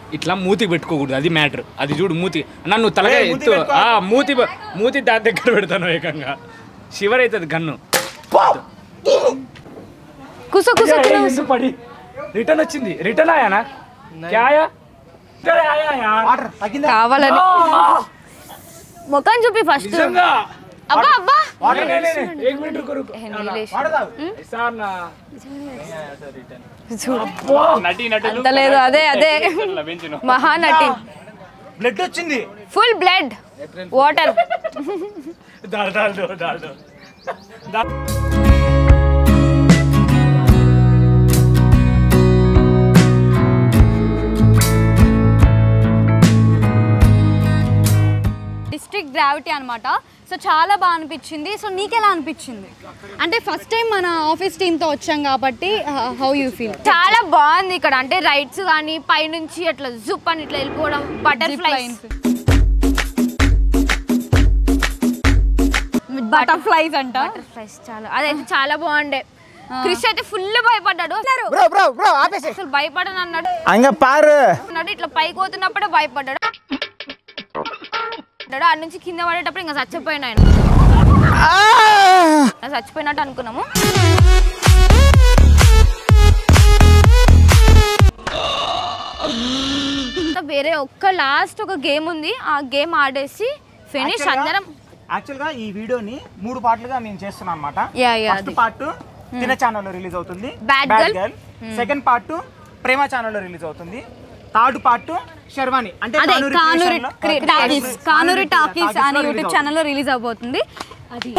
ఇట్లా మూతికి పెట్టుకోకూడదు అది మ్యాటర్ అది చూడు మూతి నన్ను తలగా ఎత్తు ఆ, మూతి ప- మూతి దాని దగ్గర పెడతాను ఏకంగా షివర్ అవుతుంది గన్ను కుసో కుసో అరే, ఎందుకు పడి రిటర్న్ వచ్చింది రిటర్న్ ఆయానా క్యా ఆయా రిటర్న్ ఆయా యార్. కావాలని ముఖం చూపి ఫస్ట్ నిజంగా అబ్బా అబ్బా नहीं, नहीं, नहीं, नहीं, एक मिनट रुको रुको నీలేష్. ऐसा ना చూడు నటి నటులు అంత లేదు అదే అదే లభించును మహానటి బ్లడ్ వచ్చింది ఫుల్ బ్లడ్ వాటర్ దాల్ దాల్ దో దాల్ దో దాల్ డిస్ట్రిక్ట్ గ్రావిటీ అన్నమాట సో చాలా బాగా అనిపించింది సో నీకెలా అనిపించింది అంటే ఫస్ట్ టైం మన ఆఫీస్ టీంతో వచ్చాం కాబట్టి హౌ యూ ఫీల్ చాలా బాగుంది ఇక్కడ అంటే రైడ్స్ కానీ పైనుంచి అట్లా జుప్ అని ఇట్లా వెళ్ళిపోవడం బటర్ఫ్లైస్ బటర్ఫ్లైస్ అంట బటర్ఫ్లైస్ చాలా అదైతే చాలా బాగుండే క్రిష్ అయితే ఫుల్ భయపడ్డాడు బ్రో బ్రో బ్రో ఆపేసి అసలు భయపడను అన్నాడు అంగ పారు అన్నాడు ఇట్లా పైకి పోతున్నప్పుడే భయపడ్డాడు పడ్డాడు. ఆడ నుంచి కింద పడేటప్పుడు ఇంకా చచ్చిపోయిన ఆయన అలా చచ్చిపోయినట్టు అనుకున్నాము ఇంకా వేరే ఒక్క లాస్ట్ ఒక గేమ్ ఉంది ఆ గేమ్ ఆడేసి ఫినిష్ అందరం యాక్చువల్ గా ఈ వీడియోని మూడు పార్ట్లుగా మేము చేస్తున్నాం అనమాట Yeah, yeah, ఫస్ట్ పార్ట్ తిన ఛానల్లో రిలీజ్ అవుతుంది Bad Girl. Girl second part ప్రేమ ఛానల్లో రిలీజ్ అవుతుంది థర్డ్ పార్ట్ శర్వాణి అంటే అదే కానూరి కానూరి creation లో- క్రి- టాకీస్ కానూరి టాకీస్ టాకీస్ అనే లో యూట్యూబ్ release ఛానల్లో రిలీజ్ అవబోతుంది అది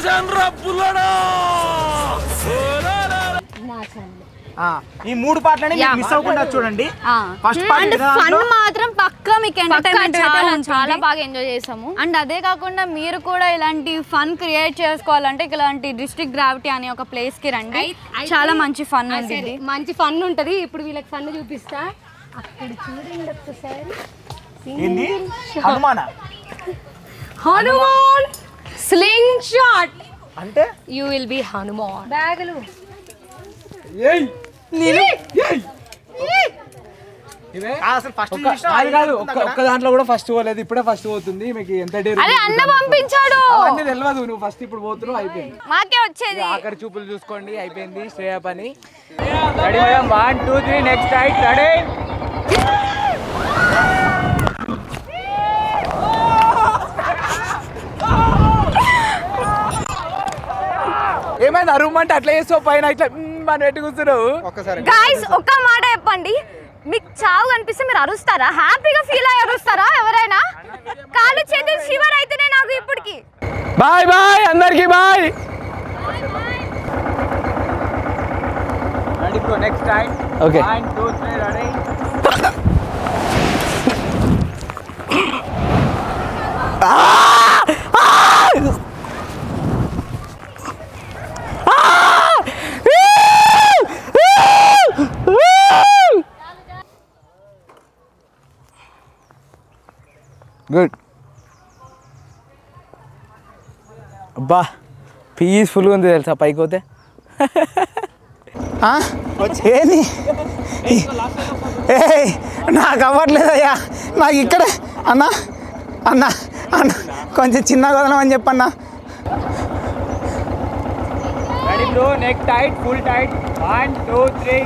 ఆ, ఈ మూడు పాటలని మిస్ అవ్వకుండా చూడండి ఫస్ట్ అండ్ ఫన్ మాత్రం పక్కా మీకు పక్కా ఎంటర్టైన్మెంట్ చాలా చాలా బాగా ఎంజాయ్ చేసాము అండ్ అదే కాకుండా మీరు కూడా ఇలాంటి ఫన్ క్రియేట్ చేసుకోవాలంటే ఇలాంటి డిస్ట్రిక్ట్ గ్రావిటీ అనే ఒక ప్లేస్ కి రండి చాలా మంచి ఫన్ ఉంది ఇది. మంచి ఫన్ ఉంటది ఇప్పుడు వీళ్ళకి ఫన్ చూపిస్తా అక్కడ చూడండి ఒక్కసారి ఏంది హనుమాన హనుమాన్ స్లింగ్ షాట్ అంటే యూ విల్ బి హనుమాన్ బ్యాగులు ఆ, అసలు ఫస్ట్ అది కాదు ఒక్క ఒక్క దాంట్లో కూడా ఫస్ట్ పోలేదు ఇప్పుడే ఫస్ట్ పోతుంది మీకు ఎంత డేర్ అదే అన్న పంపించాడు అవన్నీ తెలియదు నువ్వు ఫస్ట్ ఇప్పుడు పోతున్నావు అయిపోయింది మాకే వచ్చేది ఆఖరి చూపులు చూసుకోండి అయిపోయింది శ్రేయ పని ready madam one two three next right ready ఏమైంది అరుమంటే అట్లా చేస్తావు పైన ఇట్లా మ్మ్ అని పెట్టి కూర్చున్నావు ఒక్కసారి గాయస్ ఒక్క మాట చెప్పండి మీకు చావు కనిపిస్తే మీరు అరుస్తారా హ్యాపీగా ఫీల్ అయ్యి అరుస్తారా ఎవరైనా కాళ్ళు చేతులు షివర్ అయితేనే నాకు ఇప్పటికి బాయ్ బాయ్ అందరికి bye ready bro next time okay one two three ready good అబ్బా పీస్ఫుల్గా ఉంది తెలుసా పైకి పోతే ఆ? ఏంది ఏయ్ నాకు అవ్వట్లేదయ్యా నాకు ఇక్కడ అన్న అన్న అన్న కొంచెం చిన్నగా వదలమని చెప్పన్నా ready bro neck tight full tight one two three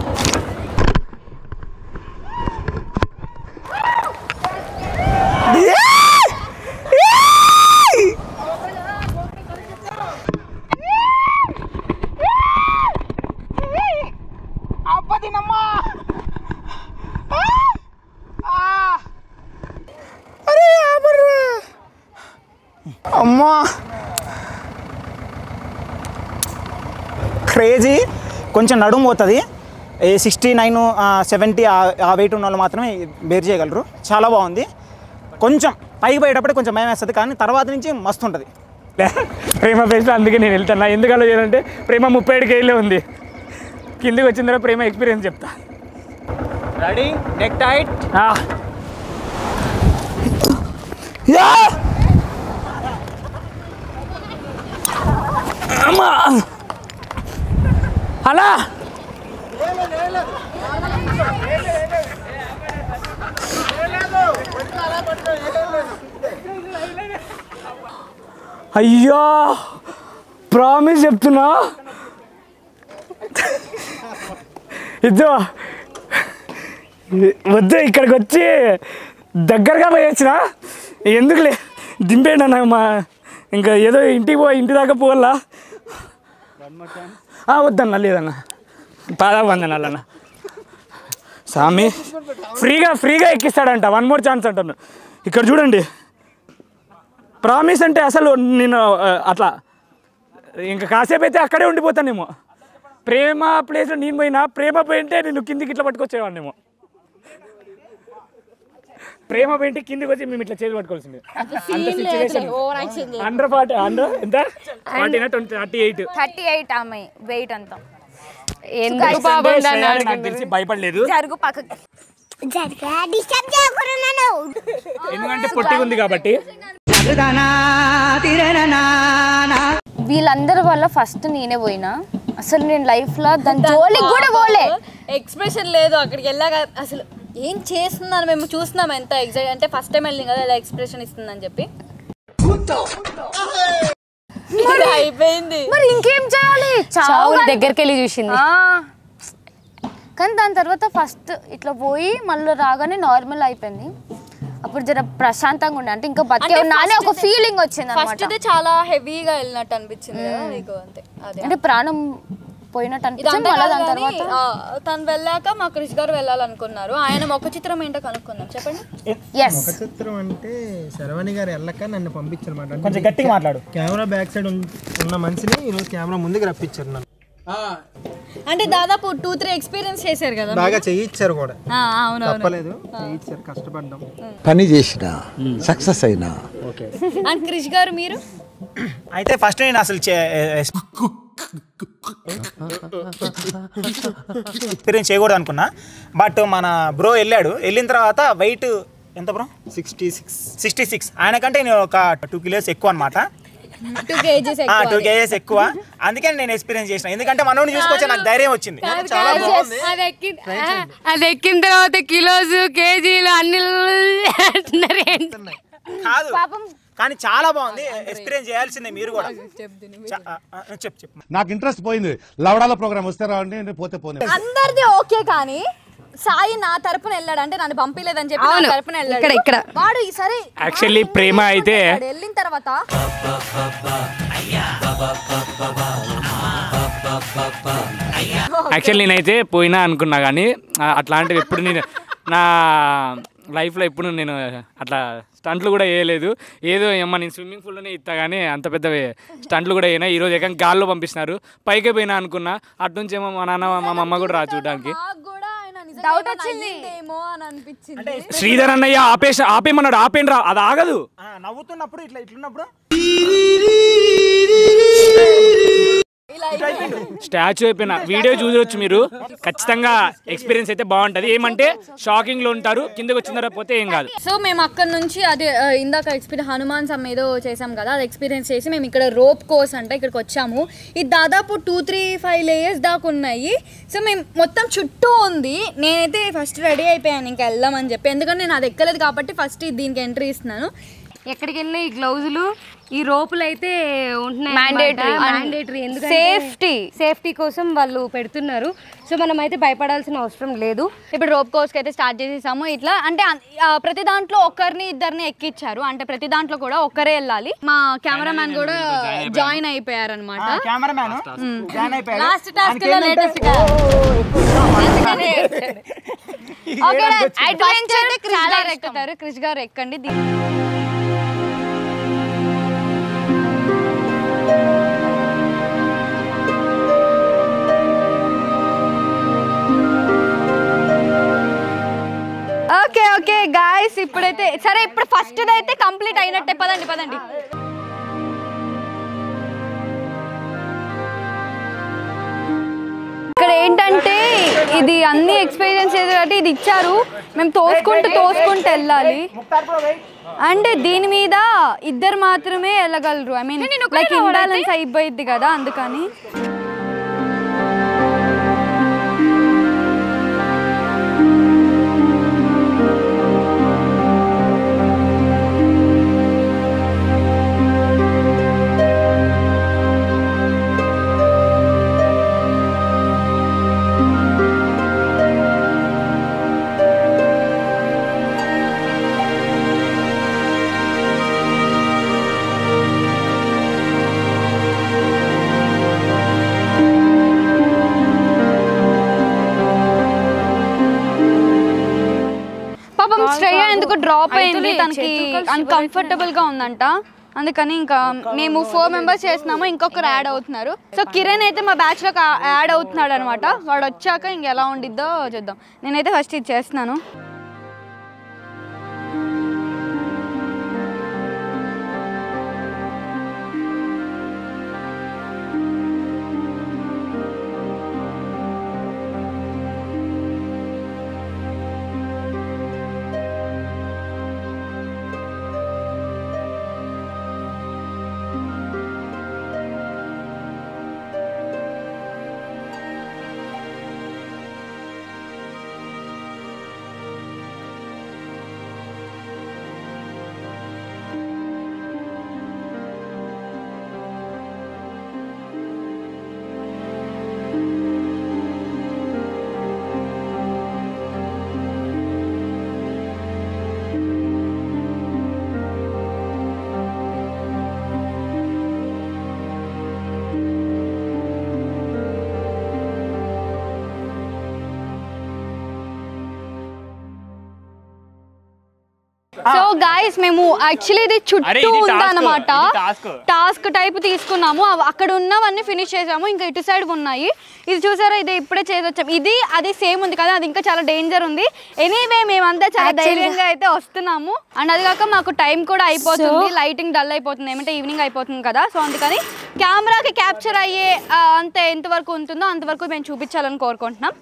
అమ్మా క్రేజీ కొంచెం నడుము పోతుంది ఏ సిక్స్టీ నైన్ సెవెంటీ ఆ వెయిట్ ఉన్న వాళ్ళు మాత్రమే బేర్ చేయగలరు చాలా బాగుంది కొంచెం పైకి పోయేటప్పుడు కొంచెం భయం వేస్తుంది కానీ తర్వాత నుంచి మస్తు ఉంటుంది ప్రేమ ఫేస్లో అందుకే నేను వెళ్తాను ఎందుకు అలా చేయాలంటే ప్రేమ ముప్పై ఏడు కేజీలే ఉంది కిందికి వచ్చిన తర్వాత ప్రేమ ఎక్స్పీరియన్స్ చెప్తా రెడీ నెక్ టైట్ ఆ, అలా అయ్యో ప్రామిస్ చెప్తున్నా ఇద్దో వద్దు ఇక్కడికి వచ్చి దగ్గరగా పోయొచ్చిన ఎందుకులే దింపేయండి అన్న మా ఇంకా ఏదో ఇంటికి పో ఇంటి దాకా పోవాలా ఆ, వద్దన్న లేదన్న పాదా వందన అన్న స్వామి ఫ్రీగా ఫ్రీగా ఎక్కిస్తాడంట వన్ మోర్ ఛాన్స్ అంటాను ఇక్కడ చూడండి ప్రామిస్ అంటే అసలు నేను ఆ, అట్లా ఇంకా కాసేపు అయితే అక్కడే ఉండిపోతానేమో ప్రేమ ప్లేస్లో నేను పోయినా ప్రేమ పోయింటే నేను కిందికి ఇట్లా పట్టుకొచ్చేవాడినేమో ప్రేమ పోయింటే కిందికి వచ్చి మేము ఇట్లా చేసి పట్టుకోవాల్సింది అంత సిచ్యువేషన్ అండర్ ఫార్టీ అండర్ ఎంత forty twenty thirty eight thirty eight ఆమె వెయిట్ అంతా ఎందుకు బాగుందని నాకు తెలిసి భయపడలేదు జరుగు పక్కకి ఎందుకంటే పొట్టిగా ఉంది కాబట్టి వీళ్ళందరి వల్ల ఫస్ట్ నేనే పోయినా అసలు నేను లైఫ్ లో దాని జోలికి కూడా పోలే ఎక్స్ప్రెషన్ లేదు అక్కడికి వెళ్ళాక అసలు ఏం చేస్తున్నాను మేము చూస్తున్నాం ఎంత ఎగ్జైట్ అంటే ఫస్ట్ టైం వెళ్ళింది కదా ఇలా ఎక్స్ప్రెషన్ ఇస్తుందని చెప్పి ఇది అయిపోయింది మరి ఇంకేం చేయాలి చావు చావు దగ్గరికి వెళ్ళి చూసింది ఆ. కానీ దాని తర్వాత ఫస్ట్ ఇట్లా పోయి మళ్ళీ రాగానే నార్మల్ అయిపోయింది అప్పుడు జర ప్రశాంతంగా ఉండే అంటే ఇంకా బతికే ఉన్నా అని ఒక ఫీలింగ్ వచ్చింది ఫస్ట్ అనమాట అయితే చాలా హెవీగా వెళ్ళినట్టు అనిపించింది కదా నీకు అంతే అదే అంటే ప్రాణం పోయినట్టు అనిపించింది ఇదంతా మళ్ళీ కాదు దాని కానీ, తర్వాత ఆ, తను వెళ్ళాక మా క్రిష్ గారు వెళ్ళాలనుకున్నారు ఆయన మొక్క చిత్రం ఏంటో కనుక్కుందాం చెప్పండి ఎస్ చిత్రం అంటే శరవణి గారు వెళ్ళక నన్ను పంపించారన్నమాట అంటే కొంచెం గట్టిగా మాట్లాడు కెమెరా బ్యాక్ సైడ్ ఉన్- ఉన్న మనిషిని ఈరోజు కెమెరా ముందుకు రప్పించారు నన్ను అంటే దాదాపు టూ త్రీ ఎక్స్పీరియన్స్ చేశారు కదా బాగా చేయించారు కూడా ఆ, అవును తప్పలేదు చేయించారు కష్టపడ్డాం పని చేసిన సక్సెస్ అయినా అండ్ క్రిష్ గారు మీరు అయితే ఫస్ట్ నేను అసలు ఎక్స్పీరియన్స్ చేయకూడదు అనుకున్నా బట్ మన బ్రో వెళ్ళాడు వెళ్ళిన తర్వాత వెయిట్ ఎంత bro sixty six sixty six ఆయనకంటే నేను ఒక టూ కిలోస్ ఎక్కువ అనమాట టూ కేజీస్ టూ కేజెస్ ఎక్కువ అందుకే నేను ఎక్స్పీరియన్స్ చేసిన ఎందుకంటే మనోడిని చూసుకొచ్చే నాకు ధైర్యం వచ్చింది అది ఎక్కి అది ఎక్కిన తర్వాత కిలోస్ కేజీలు అన్ని అంటున్నారు ఏంటి? కాదు కానీ చాలా బాగుంది ఎక్స్పీరియన్స్ చేయాల్సిందే మీరు కూడా చా- ఆ, ఆ, చెప్పు చెప్పు నాకు ఇంట్రెస్ట్ పోయింది లవడాల ప్రోగ్రామ్ వస్తే రావండి నేను పోతే పోనీ అందరిది ఓకే కానీ సాయి నా తరపున వెళ్ళాడు అంటే నన్ను పంపించలేదని చెప్పి నా అవును. తరపున వెళ్ళాడు ఇక్కడ, ఇక్కడ. వాడు ఈ సరే Actually, ప్రేమ అయితే- వాడు వెళ్ళిన తర్వాత యాక్చువల్లీ నేనైతే పోయినా అనుకున్నా కానీ ఆ, అట్లాంటివి ఎప్పుడు నేను నా లైఫ్లో ఎప్పుడు నేను అట్లా స్టంట్లు కూడా వేయలేదు ఏదో ఏమో నేను స్విమ్మింగ్ పూల్లోనే ఇస్తా కానీ అంత పెద్ద స్టంట్లు కూడా అయినా ఈరోజు ఏకంగా గాల్లో పంపిస్తున్నారు పైకే పోయినా అనుకున్నా అటు నుంచి ఏమో మా నాన్న మా అమ్మ కూడా రా చూడడానికి నాకు కూడా ఆయన నిజంగా Doubt ఏమైనా వచ్చింది. అయ్యిందేమో అని అనిపించింది శ్రీధర్ అన్నయ్య ఆపేసి ఆపేమన్నాడు ఆపేండి రా అది ఆగదు ఆ, నవ్వుతున్నప్పుడు ఇట్లా ఇట్లున్నప్పుడు స్టాచ్యూ అయిపోయిన వీడియో చూడవచ్చు మీరు ఖచ్చితంగా ఎక్స్పీరియన్స్ అయితే బాగుంటుంది ఏమంటే షాకింగ్లో ఉంటారు కిందకి వచ్చిన తర్వాత పోతే ఏం కాదు సో మేము అక్కడ నుంచి అది ఆ, ఇందాక ఎక్స్పీరియన్స్ హనుమాన్ సమ్ ఏదో చేసాం కదా అది ఎక్స్పీరియన్స్ చేసి మేము ఇక్కడ రోప్ కోర్స్ అంటే ఇక్కడికి వచ్చాము ఇది దాదాపు టూ త్రీ ఫైవ్ లేయర్స్ దాకా ఉన్నాయి సో మేము మొత్తం చుట్టూ ఉంది నేనైతే ఫస్ట్ రెడీ అయిపోయాను ఇంకా వెళ్దామని చెప్పి ఎందుకంటే నేను అది ఎక్కలేదు కాబట్టి ఫస్ట్ దీనికి ఎంట్రీ ఇస్తున్నాను ఎక్కడికి వెళ్ళినా ఈ గ్లౌజులు ఈ రోపులు అయితే ఉంటున్నాయి Mandatory. మ్యాండేటరీ ఎందుకంటే Safety. సేఫ్టీ కోసం వాళ్ళు పెడుతున్నారు సో మనం అయితే భయపడాల్సిన అవసరం లేదు ఇప్పుడు రోప్ కోర్స్కి అయితే స్టార్ట్ చేసేసాము ఇట్లా అంటే అన్- ఆ, ప్రతి దాంట్లో ఒక్కరిని ఇద్దరిని ఎక్కిచ్చారు అంటే ప్రతి దాంట్లో కూడా ఒక్కరే వెళ్ళాలి మా కెమెరామ్యాన్ కూడా జాయిన్ అయిపోయారు అనమాట కెమెరామ్యాన్ జాయిన్ అయిపోయాడు లాస్ట్ టాస్క్ ఆయనకి లో ఏంటంటే, లేటెస్ట్ ఓకే అడ్వెంచర్ అయితే క్రిష్ చాలా గారు ఇష్టం. ఎక్కుతారు క్రిష్ గారు ఎక్కండి ది- ఓకే ఓకే గాయస్ ఇప్పుడైతే సరే ఇప్పుడు ఫస్ట్ అయితే కంప్లీట్ అయినట్టే పదండి పదండి ఇక్కడ ఏంటంటే ఇది అన్ని ఎక్స్పీరియన్స్ చేసే కాబట్టి ఇది ఇచ్చారు మేము తోసుకుంటూ తోసుకుంటూ వెళ్ళాలి అంటే దీని మీద ఇద్దరు మాత్రమే వెళ్ళగలరు ఐ మీన్ లైక్ ఇంబ్యాలెన్స్ అయిపోయింది కదా అందుకని డ్రాప్ అయింది అవుతుంది, తనకి చేతులు కలిసి అన్కంఫర్టబుల్ గా ఉందంట అందుకని ఇంకా మేము ఫోర్ మెంబర్స్ చేస్తున్నాము ఇంకొకరు యాడ్ అవుతున్నారు సో కిరణ్ అయితే మా బ్యాచ్ లో యాడ్ అవుతున్నాడు అనమాట వాడు వచ్చాక ఇంక ఎలా ఉండిద్దో చూద్దాం నేనైతే ఫస్ట్ ఇది చేస్తున్నాను సో గాయస్ మేము యాక్చువల్లీ ఇది అరే, చుట్టూ ఇది task, ఉందన్నమాట ఇది task. టాస్క్ టైప్ తీసుకున్నాము అవ- అక్కడ ఉన్నవన్నీ ఫినిష్ చేసాము ఇంకా ఇటు సైడ్ ఉన్నాయి ఇది చూసారా ఇది ఇప్పుడే చేసొచ్చాం ఇది అది సేమ్ ఉంది కదా అది ఇంకా చాలా డేంజర్ ఉంది ఎనీవే మేమంతా చాలా Actually- ధైర్యంగా అయితే వస్తున్నాము అండ్ అది కాక మాకు టైం కూడా అయిపోతుంది లైటింగ్ డల్ అయిపోతుంది ఏమంటే ఈవినింగ్ అయిపోతుంది కదా సో అందుకని కెమెరాకి క్యాప్చర్ అయ్యే ఆ, అంత ఎంతవరకు ఉంటుందో అంతవరకు మేము చూపించాలని కోరుకుంటున్నాం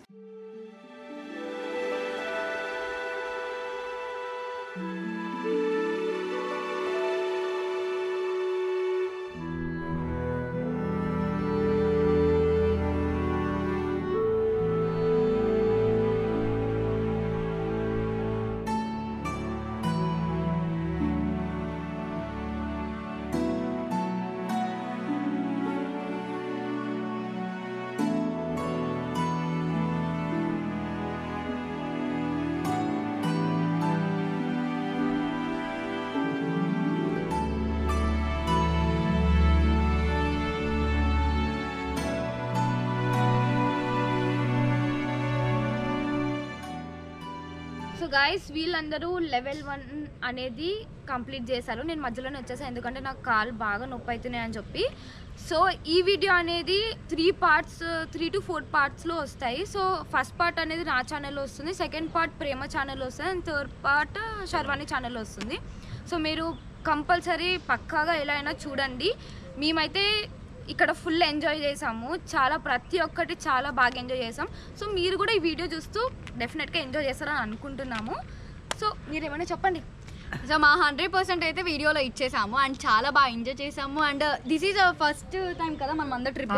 సో గాయస్ వీళ్ళందరూ లెవెల్ వన్ అనేది కంప్లీట్ చేశారు నేను మధ్యలోనే వచ్చేసాను ఎందుకంటే నాకు కాలు బాగా నొప్పి అవుతున్నాయి అని చెప్పి సో ఈ వీడియో అనేది three parts three to four పార్ట్స్లో వస్తాయి సో ఫస్ట్ పార్ట్ అనేది నా ఛానల్లో వస్తుంది సెకండ్ పార్ట్ ప్రేమ ఛానల్లో వస్తుంది అండ్ థర్డ్ పార్ట్ శర్వాణి ఛానల్లో వస్తుంది సో మీరు కంపల్సరీ పక్కాగా ఎలా అయినా చూడండి మేమైతే ఇక్కడ ఫుల్ ఎంజాయ్ చేసాము చాలా ప్రతి ఒక్కటి చాలా బాగా ఎంజాయ్ చేసాం సో మీరు కూడా ఈ వీడియో చూస్తూ డెఫినెట్గా ఎంజాయ్ చేస్తారని అనుకుంటున్నాము సో మీరు ఏమైనా చెప్పండి సో మా హండ్రెడ్ పర్సెంట్ అయితే వీడియోలో ఇచ్చేసాము అండ్ చాలా బాగా ఎంజాయ్ చేసాము and this is first time కదా మనం అందరు ట్రిప్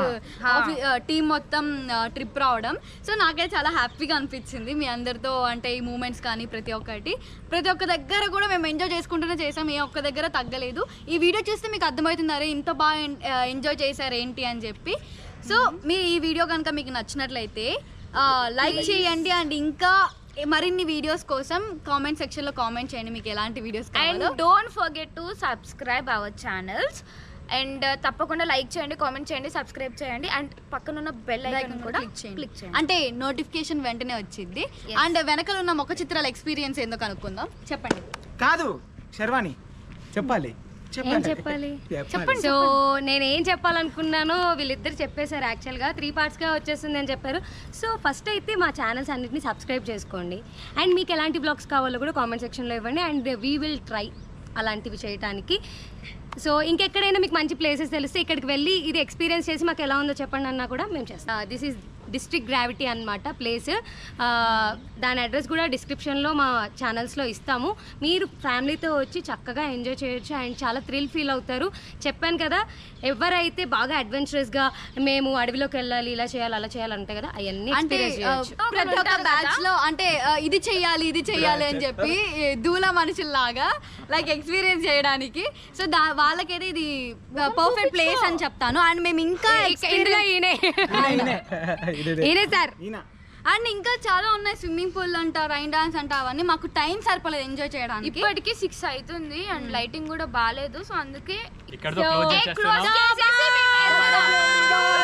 టీం మొత్తం ట్రిప్ రావడం సో నాకైతే చాలా హ్యాపీగా అనిపించింది మీ అందరితో అంటే ఈ మూమెంట్స్ కానీ ప్రతి ఒక్కటి ప్రతి ఒక్క దగ్గర కూడా మేము ఎంజాయ్ చేసుకుంటూనే చేసాం ఏ ఒక్క దగ్గర తగ్గలేదు ఈ వీడియో చూస్తే మీకు అర్థమవుతుంది అరే ఇంత బాగా ఎంజాయ్ చేశారు ఏంటి అని చెప్పి సో మీ ఈ వీడియో కనుక మీకు నచ్చినట్లయితే లైక్ చేయండి అండ్ ఇంకా మరిన్ని వీడియోస్ కోసం కామెంట్ సెక్షన్ లో కామెంట్ చేయండి మీకు ఎలాంటి వీడియోస్ అండ్ కావాలో don't forget to subscribe our channels and తప్పకుండా లైక్ చేయండి కామెంట్ చేయండి సబ్స్క్రైబ్ చేయండి అండ్ పక్కన ఉన్న బెల్ ఐకాన్ కూడా క్లిక్ చేయండి క్లిక్ చేయండి అంటే నోటిఫికేషన్ వెంటనే వచ్చింది అండ్ వెనకాల ఉన్న మొక్క చిత్రాల ఎక్స్పీరియన్స్ ఏందో కనుక్కుందాం చెప్పండి కాదు శర్వాణి చెప్పాలి ఏం చెప్పాలి సో నేను ఏం చెప్పాలనుకున్నానో వీళ్ళిద్దరు చెప్పేశారు యాక్చువల్గా త్రీ పార్ట్స్గా వచ్చేస్తుంది అని చెప్పారు సో ఫస్ట్ అయితే మా ఛానల్స్ అన్నిటిని సబ్స్క్రైబ్ చేసుకోండి అండ్ మీకు ఎలాంటి బ్లాగ్స్ కావాలో కూడా కామెంట్ సెక్షన్లో ఇవ్వండి అండ్ వీ విల్ ట్రై అలాంటివి చేయడానికి సో ఇంకెక్కడైనా మీకు మంచి ప్లేసెస్ తెలిస్తే ఇక్కడికి వెళ్ళి ఇది ఎక్స్పీరియన్స్ చేసి మాకు ఎలా ఉందో చెప్పండి అన్నా కూడా మేము చేస్తాం దిస్ ఈజ్ డిస్ట్రిక్ట్ గ్రావిటీ అనమాట ప్లేస్ దాని అడ్రస్ కూడా డిస్క్రిప్షన్లో మా ఛానల్స్లో ఇస్తాము మీరు ఫ్యామిలీతో వచ్చి చక్కగా ఎంజాయ్ చేయొచ్చు అండ్ చాలా థ్రిల్ ఫీల్ అవుతారు చెప్పాను కదా ఎవరైతే బాగా అడ్వెంచరస్గా మేము అడవిలోకి వెళ్ళాలి ఇలా చేయాలి అలా చేయాలి అంటే కదా అవన్నీ అంటే ఎక్స్పీరియన్స్ ఆ, చేయొచ్చు ప్రతి ఒక్క బ్యాచ్ లో అంటే ఆ, ఇది చెయ్యాలి ఇది చెయ్యాలి అని చెప్పి ఈ దూల మనుషుల్లాగా లైక్ ఎక్స్పీరియన్స్ చేయడానికి సో దా వాళ్ళకైతే ఇది పర్ఫెక్ట్ ప్లేస్ అని చెప్తాను అండ్ మేము ఇంకా ఇందులో ఈయనే ఈయనే సార్ అండ్ ఇంకా చాలా ఉన్నాయి స్విమ్మింగ్ పూల్ అంట రైన్ డాన్స్ అంట అవన్నీ మాకు టైం సరిపోలేదు ఎంజాయ్ చేయడానికి ఇప్పటికి సిక్స్ అవుతుంది అండ్ లైటింగ్ కూడా బాగాలేదు సో అందుకే ఇక్కడతో క్లోజ్ చేసేస్తున్నాం close చేసేసి మేము వెళ్ళిపోదాం.